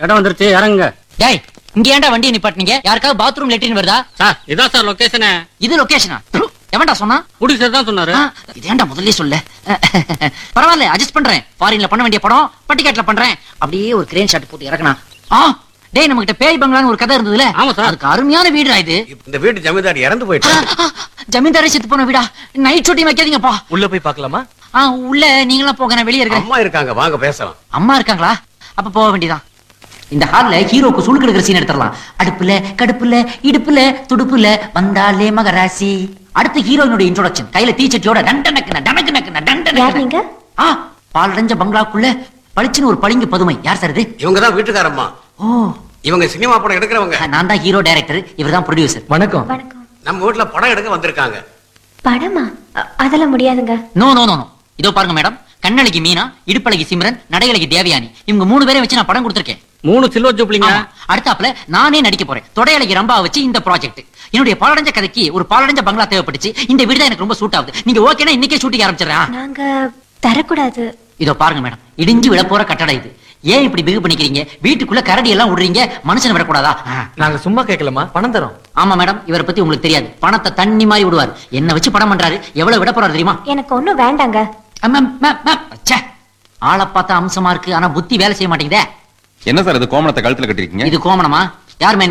இடம் வந்துருச்சு இறங்குங்க டேய் இங்க ஏன்டா வண்டியை நிப்பாட்டினீங்க யாருக்காவது பாத்ரூம் லெட்டின் வருதா சார் இதான் சார் லொகேஷனு இது லொகேஷனா எவன்டா சொன்னா புடி சார் தான் சொன்னாரு ஆ, இது ஏன்டா முதல்ல சொல்ல பரவாயில்ல அட்ஜஸ்ட் பண்றேன் ஃபாரின்ல பண்ண வேண்டிய படம் பட்டிக்காட்ல பண்றேன் அப்படியே ஒரு கிரேன் ஷாட் போட்டு இறக்கணும் ஆ டேய் நம்ம கிட்ட பேய் பங்களான்னு ஒரு கதை இருந்ததுல ஆமா சார். அதுக்கு அருமையான வீடுடா இது இந்த வீட்டு ஜமீன்தார் இறந்து ஆ, போயிட்டாரு ஆ, ஜமீன்தாரே செத்து போன வீடா நைட் ஷூட்டிங் வைக்காதீங்கப்பா உள்ள போய் பார்க்கலாமா ஆ உள்ள நீங்களாம் போக நான் வெளியே இருக்கிறேன் அம்மா இருக்காங்க வாங்க பேசலாம் அம்மா இருக்காங்களா அப்ப போக வேண்டியதான் இந்த ஹால்ல ஹீரோக்கு சுழுக்கு எடுக்கிற சீன் எடுத்துடலாம் அடுப்புல கடுப்புல இடுப்புல துடுப்புல வந்தாலே மகராசி அடுத்து ஹீரோயினுடைய இன்ட்ரோடக்ஷன் கையில தீச்சட்டியோட டண்ட நக்குன டனக்கு நக்குன டண்ட யார் நீங்க? ஆ பாலடைஞ்ச பங்களாக்குள்ள பளிச்சுன்னு ஒரு பளிங்கு பதுமை யார் சார் இது இவங்க தான் வீட்டுக்காரம்மா ஓ இவங்க சினிமா படம் எடுக்கிறவங்க நான் தான் ஹீரோ டைரக்டர் இவர் தான் ப்ரொடியூசர் வணக்கம் வணக்கம் நம்ம வீட்டுல படம் எடுக்க வந்திருக்காங்க படமா அ- அதெல்லாம் முடியாதுங்க நோ நோ நோ நோ இதோ பாருங்க மேடம் கண்ணழகி மீனா இடுப்பழகி சிம்ரன் நடையழகி தேவயானி இவங்க மூணு பேரை வச்சு நான் படம் கொடுத்துருக்கேன் மூணு சில்வர் ஜூப்ளிங்க ஆமா. அடுத்தாப்புல நானே நடிக்க போறேன் தொடையழகி ரம்பா வச்சு இந்த ப்ராஜெக்ட் என்னுடைய பாலடைஞ்ச கதைக்கு ஒரு பாலடைஞ்ச பங்களா தேவைப்பட்டுச்சு இந்த வீடு தான் எனக்கு ரொம்ப சூட் ஆகுது நீங்க ஓகேனா இன்னைக்கே ஷூட்டிங் ஆரம்பிச்சிடறேன் நாங்க தரக்கூடாது இதோ பாருங்க மேடம் இடிஞ்சு விழ போற கட்டடம் இது ஏன் இப்படி பிகு பண்ணிக்கிறீங்க வீட்டுக்குள்ள கரடி எல்லாம் விடுறீங்க மனுஷனை விடக்கூடாதா ஆ. நாங்க சும்மா கேட்கலாமா பணம் தரோம் ஆமா மேடம் இவரை பத்தி உங்களுக்கு தெரியாது பணத்தை தண்ணி மாதிரி விடுவார் என்ன வச்சு படம் பண்றாரு எவ்வளவு விட போறாரு தெரியுமா எனக்கு ஒண்ணும் வேண்டாங்க அம்மா, அம்மா, அம்மா. ச்சே. ஆளை பார்த்தா அம்சமா இருக்கு ஆனா புத்தி வேலை செய்ய மாட்டேங்குதே என்ன சார் இது கோமணத்தை கழுத்துல கட்டிருக்கீங்க இது கோமணமா யார்